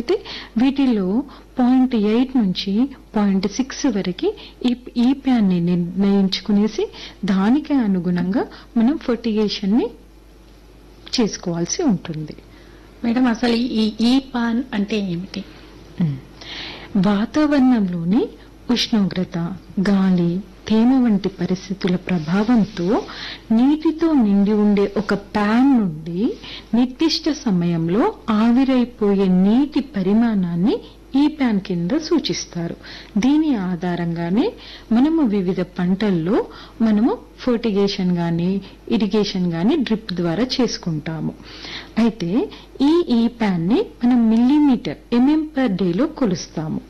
చూసుకున్నట్లయితే వీటిలో point eight నుంచి పాయింట్ సిక్స్ వరకు ఈ ఈ ప్యాన్ని నిర్ణయించుకునేసి దానికి అనుగుణంగా మనం ఫర్టిగేషన్ ని చేసుకోవాల్సి ఉంటుంది మేడం అసలు ఈ ఈ పాన్ అంటే ఏమిటి వాతావరణంలోని ఉష్ణోగ్రత గాలి తేమ వంటి పరిస్థితుల ప్రభావంతో నీటితో నిండి ఉండే ఒక ప్యాన్ నుండి నిర్దిష్ట సమయంలో ఆవిరైపోయే నీటి పరిమాణాన్ని ఈ ప్యాన్ కింద సూచిస్తారు దీని ఆధారంగానే మనము వివిధ పంటల్లో మనము ఫర్టిగేషన్ గాని ఇరిగేషన్ గాని డ్రిప్ ద్వారా చేసుకుంటాము అయితే ఈ ఈ ప్యాన్ ని మనం మిల్లీమీటర్ ఎంఎం పర్ డేలో కొలుస్తాము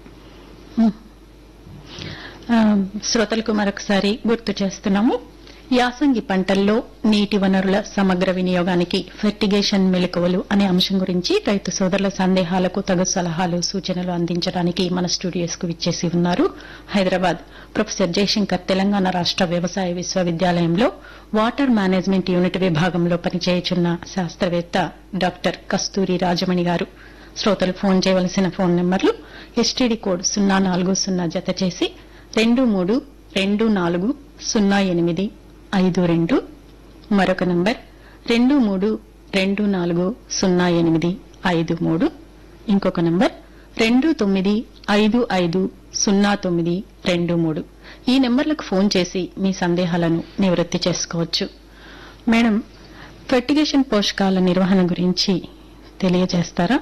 ఆ, శ్రోతలకు మరొకసారి గుర్తు చేస్తున్నాము యాసంగి పంటల్లో నీటి వనరుల సమగ్ర వినియోగానికి ఫెర్టిగేషన్ మెలకువలు అనే అంశం గురించి రైతు సోదరుల సందేహాలకు తగు సలహాలు సూచనలు అందించడానికి మన స్టూడియోస్ కు విచ్చేసి ఉన్నారు హైదరాబాద్ ప్రొఫెసర్ జయశంకర్ తెలంగాణ రాష్ట వ్యవసాయ విశ్వవిద్యాలయంలో వాటర్ మేనేజ్మెంట్ యూనిట్ విభాగంలో పనిచేయుచున్న శాస్త్రవేత్త డాక్టర్ కస్తూరి రాజమణి గారు శ్రోతలు ఫోన్ చేయవలసిన ఫోన్ నెంబర్లు ఎస్టీడీ కోడ్ సున్నా నాలుగు సున్నా జత చేసి రెండు మూడు రెండు నాలుగు సున్నా ఎనిమిది ఐదు రెండు మరొక నంబర్ రెండు మూడు రెండు నాలుగు సున్నా ఎనిమిది ఐదు మూడు ఇంకొక నంబర్ రెండు తొమ్మిది ఐదు ఐదు సున్నా తొమ్మిది రెండు మూడు ఈ నెంబర్లకు ఫోన్ చేసి మీ సందేహాలను నివృత్తి చేసుకోవచ్చు మేడం ఫెర్టిగేషన్ పోషకాల నిర్వహణ గురించి తెలియజేస్తారా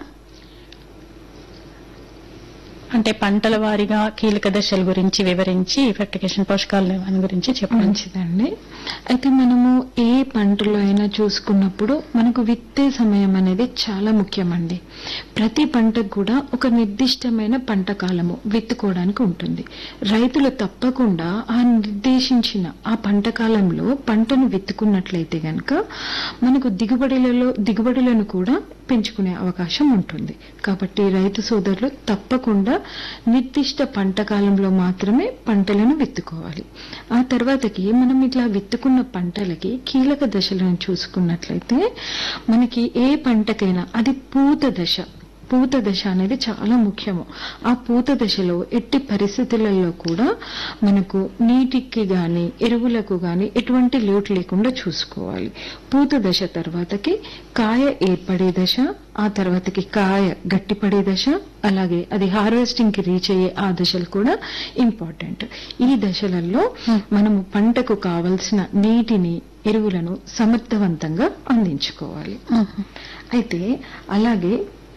అంటే పంటల వారీగా కీలక దశల గురించి వివరించి ఫెర్టిగేషన్ పోషకాల నిర్వహణ గురించి చెప్పండి మంచిదండి అయితే మనము ఏ పంటలో అయినా చూసుకున్నప్పుడు మనకు విత్తే సమయం అనేది చాలా ముఖ్యమండి ప్రతి పంటకు కూడా ఒక నిర్దిష్టమైన పంట కాలము విత్తుకోవడానికి ఉంటుంది రైతులు తప్పకుండా ఆ నిర్దేశించిన ఆ పంట కాలంలో పంటను విత్తుకున్నట్లయితే గనక మనకు దిగుబడులలో దిగుబడులను కూడా పెంచుకునే అవకాశం ఉంటుంది కాబట్టి రైతు సోదరులు తప్పకుండా నిర్దిష్ట పంట కాలంలో మాత్రమే పంటలను విత్తుకోవాలి ఆ తర్వాతకి మనం ఇట్లా విత్తుకున్న పంటలకి కీలక దశలను చూసుకున్నట్లయితే మనకి ఏ పంటకైనా అది పూత దశ పూత దశ అనేది చాలా ముఖ్యము ఆ పూత దశలో ఎట్టి పరిస్థితులలో కూడా మనకు నీటికి గాని ఎరువులకు గాని ఎటువంటి లోటు లేకుండా చూసుకోవాలి పూత దశ తర్వాతకి కాయ ఏర్పడే దశ ఆ తర్వాతకి కాయ గట్టిపడే దశ అలాగే అది హార్వెస్టింగ్ కి రీచ్ అయ్యే ఆ దశలు కూడా ఇంపార్టెంట్ ఈ దశలలో మనము పంటకు కావలసిన నీటిని ఎరువులను సమర్థవంతంగా అందించుకోవాలి అయితే అలాగే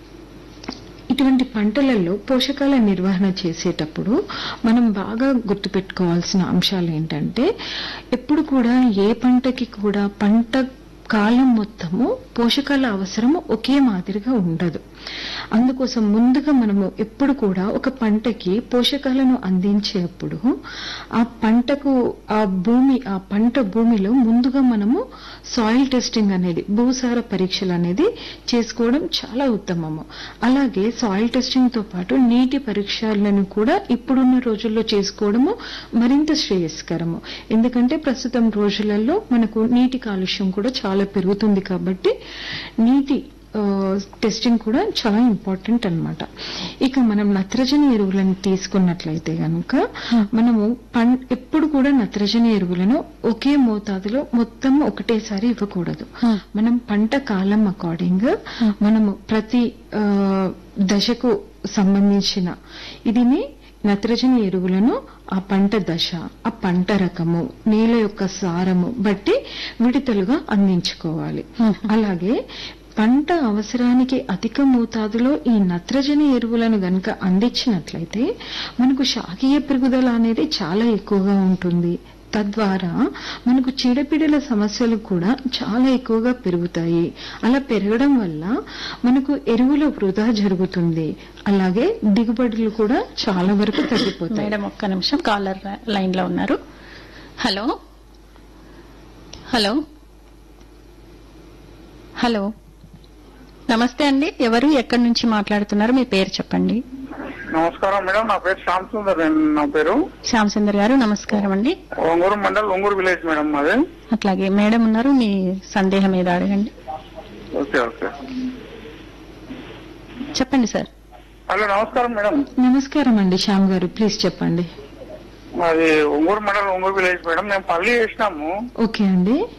ఇటువంటి పంటలలో పోషకాల నిర్వహణ చేసేటప్పుడు మనం బాగా గుర్తుపెట్టుకోవాల్సిన అంశాలు ఏంటంటే ఎప్పుడు కూడా ఏ పంటకి కూడా పంట కాలం మొత్తము పోషకాల అవసరము ఒకే మాదిరిగా ఉండదు అందుకోసం ముందుగా మనము ఎప్పుడు కూడా ఒక పంటకి పోషకాలను అందించేప్పుడు ఆ పంటకు ఆ భూమి ఆ పంట భూమిలో ముందుగా మనము సాయిల్ టెస్టింగ్ అనేది భూసార పరీక్షలు అనేది చేసుకోవడం చాలా ఉత్తమము అలాగే సాయిల్ టెస్టింగ్ తో పాటు నీటి పరీక్షలను కూడా ఇప్పుడున్న రోజుల్లో చేసుకోవడము మరింత శ్రేయస్కరము ఎందుకంటే ప్రస్తుతం రోజులలో మనకు నీటి కాలుష్యం కూడా చాలా పెరుగుతుంది కాబట్టి నీటి ఆ, టెస్టింగ్ కూడా చాలా ఇంపార్టెంట్ అన్నమాట ఇక మనం నత్రజని ఎరువులను తీసుకున్నట్లయితే గనుక మనము పం ఎప్పుడు కూడా నత్రజని ఎరువులను ఒకే మోతాదులో మొత్తం ఒకటేసారి ఇవ్వకూడదు మనం పంట కాలం అకార్డింగ్ మనము ప్రతి ఆ, దశకు సంబంధించిన ఇదిని నత్రజని ఎరువులను ఆ పంట దశ ఆ పంట రకము నేల యొక్క సారము బట్టి విడతలుగా అందించుకోవాలి అలాగే పంట అవసరానికి అధిక మోతాదులో ఈ నత్రజని ఎరువులను గనక అందించినట్లయితే మనకు శాఖీయ పెరుగుదల అనేది చాలా ఎక్కువగా ఉంటుంది తద్వారా మనకు చీడపీడల సమస్యలు కూడా చాలా ఎక్కువగా పెరుగుతాయి అలా పెరగడం వల్ల మనకు ఎరువుల వృధా జరుగుతుంది అలాగే దిగుబడులు కూడా చాలా వరకు తగ్గిపోతాయి మేడం ఒక్క నిమిషం కాలర్ లైన్ లో ఉన్నారు హలో హలో హలో నమస్తే అండి ఎవరు ఎక్కడి నుంచి మాట్లాడుతున్నారు మీ పేరు చెప్పండి నమస్కారం మేడం నా పేరు శ్యామ్ సుందర్ అండి నా పేరు శ్యామ్ సుందర్ గారు నమస్కారం అండి ఒంగూరు మండల్ ఒంగూరు విలేజ్ మేడం మాది అట్లాగే మేడం ఉన్నారు మీ సందేహం ఏదో అడగండి ఓకే ఓకే చెప్పండి సార్ హలో నమస్కారం మేడం నమస్కారం అండి శ్యామ్ గారు ప్లీజ్ చెప్పండి మాది ఒంగూరు మండలం ఒంగూరు విలేజ్ మేడం మేము పల్లి వేసినాము ఓకే అండి